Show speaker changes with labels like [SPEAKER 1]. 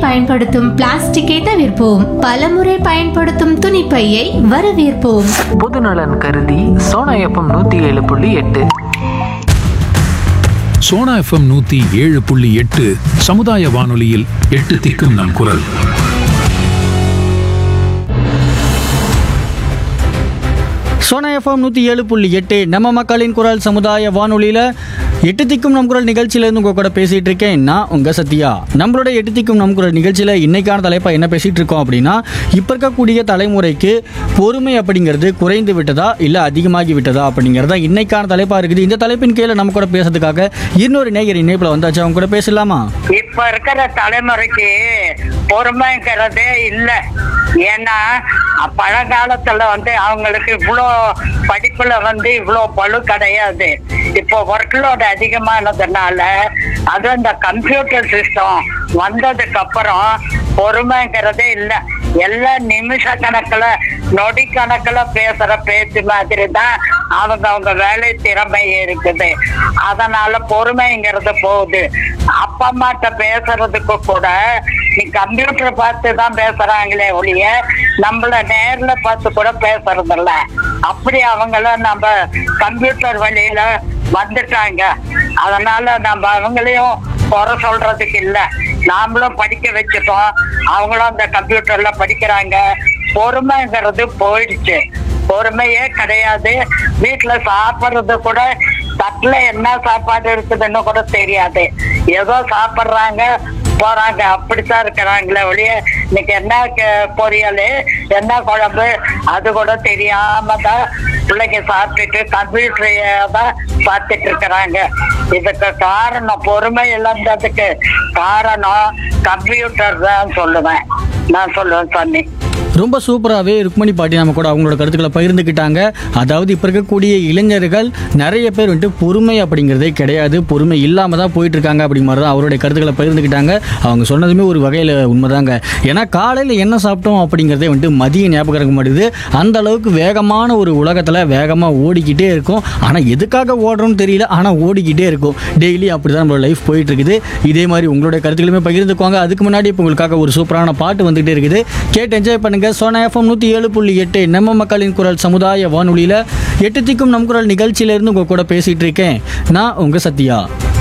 [SPEAKER 1] பயன்படுத்தும் பிளாஸ்டிக்கை தவிர்ப்போம் பலமுறை பயன்படுத்தும் துணிப்பையை வரவேற்போம்
[SPEAKER 2] பொதுநலன் கருதி சோனா எஃப்எம் நூற்றி ஏழு புள்ளி எட்டு
[SPEAKER 3] சோனா எஃப்எம் நூத்தி ஏழு புள்ளி எட்டு சமுதாய வானொலியில் எட்டு திக்கும் நம் குரல்
[SPEAKER 4] சோனா எஃப்எம் நூற்றி ஏழு புள்ளி எட்டு நம்ம மக்களின் குரல் சமுதாய வானொலியில் எட்டு திக்கும் நம் குரல் நிகழ்ச்சியிலேருந்து உங்கள் கூட பேசிகிட்டு இருக்கேன் நான் உங்கள் சத்யா நம்மளோட எட்டு திக்கும் நம் குரல் நிகழ்ச்சியில் இன்னைக்கான தலைப்பாக என்ன பேசிகிட்டு இருக்கோம் அப்படின்னா இப்போ இருக்கக்கூடிய தலைமுறைக்கு பொறுமை அப்படிங்கிறது குறைந்து விட்டதா இல்லை அதிகமாகி விட்டதா அப்படிங்கிறதா இன்னைக்கான தலைப்பாக இருக்குது இந்த தலைப்பின் கீழே நம்ம கூட பேசுறதுக்காக இன்னொரு நேயர் இணைப்பில் வந்தாச்சு அவங்க கூட பேசலாமா
[SPEAKER 5] இப்ப இருக்கிற தலைமுறைக்கு பொறுமைங்கிறதே இல்ல ஏன்னா பழங்காலத்துல வந்து அவங்களுக்கு இவ்வளோ படிப்புல வந்து இவ்வளோ பழு கிடையாது இப்போ ஒர்க் லோட் அதிகமானதுனால அது அந்த கம்ப்யூட்டர் சிஸ்டம் வந்ததுக்கு அப்புறம் பொறுமைங்கிறதே இல்ல எல்லாம் நிமிஷ கணக்குல நொடி கணக்குல பேசுற பேச்சு மாதிரி தான் அவங்க அவங்க வேலை திறமை இருக்குது அதனால பொறுமைங்கிறது போகுது அப்பா அம்மாட்ட பேசுறதுக்கு கூட நீ கம்ப்யூட்டர் பார்த்து தான் பேசுறாங்களே ஒழிய நம்மள நேர்ல பார்த்து கூட பேசுறது இல்ல அப்படி அவங்கள நம்ம கம்ப்யூட்டர் வழியில வந்துட்டாங்க அதனால நம்ம அவங்களையும் குறை சொல்றதுக்கு இல்ல நாமளும் படிக்க வச்சுட்டோம் அவங்களும் அந்த கம்ப்யூட்டர்ல படிக்கிறாங்க பொறுமைங்கிறது போயிடுச்சு பொறுமையே கிடையாது வீட்டுல சாப்பிடுறது கூட தட்டுல என்ன சாப்பாடு இருக்குதுன்னு கூட தெரியாது ஏதோ சாப்பிடுறாங்க போறாங்க அப்படித்தான் இருக்கிறாங்களே ஒழிய இன்னைக்கு என்ன க- பொரியல் என்ன குழம்பு அது கூட தெரியாம தான் பிள்ளைங்க சாப்பிட்டுட்டு கம்ப்யூட்டரைய தான் பார்த்துட்டு இருக்கிறாங்க இதுக்கு காரணம் பொறுமை இழந்ததுக்கு காரணம் கம்ப்யூட்டர் தான் சொல்லுவேன் நான் சொல்லுவேன் சொன்னி
[SPEAKER 4] ரொம்ப சூப்பராகவே ருக்மணி பாட்டி நம்ம கூட அவங்களோட கருத்துக்களை பகிர்ந்துக்கிட்டாங்க அதாவது இப்போ இருக்கக்கூடிய இளைஞர்கள் நிறைய பேர் வந்துட்டு பொறுமை அப்படிங்கிறதே கிடையாது பொறுமை இல்லாமல் தான் போயிட்டு இருக்காங்க அப்படி மாதிரி தான் அவருடைய கருத்துக்களை பகிர்ந்துக்கிட்டாங்க அவங்க சொன்னதுமே ஒரு வகையில் உண்மைதாங்க ஏன்னா காலையில் என்ன சாப்பிட்டோம் அப்படிங்கிறதே வந்துட்டு மதிய ஞாபகம் இருக்க மாட்டேது அந்த அளவுக்கு வேகமான ஒரு உலகத்தில் வேகமாக ஓடிக்கிட்டே இருக்கும் ஆனால் எதுக்காக ஓடுறோம்னு தெரியல ஆனால் ஓடிக்கிட்டே இருக்கும் டெய்லி அப்படி தான் நம்மளோட லைஃப் போயிட்டு இருக்குது இதே மாதிரி உங்களுடைய கருத்துக்களுமே பகிர்ந்துக்குவாங்க அதுக்கு முன்னாடி இப்போ உங்களுக்காக ஒரு சூப்பரான பாட்டு வந்துகிட்டே இருக்குது கேட்டு என்ஜாய் பண்ணுங்க சோனா எஃப்எம் நூற்றி ஏழு புள்ளி எட்டு நம்ம மக்களின் குரல் சமுதாய வானொலியில் எட்டு திக்கும் நம் குரல் நிகழ்ச்சியிலேருந்து உங்கள் கூட பேசிகிட்டு இருக்கேன் நான் உங்கள் சத்யா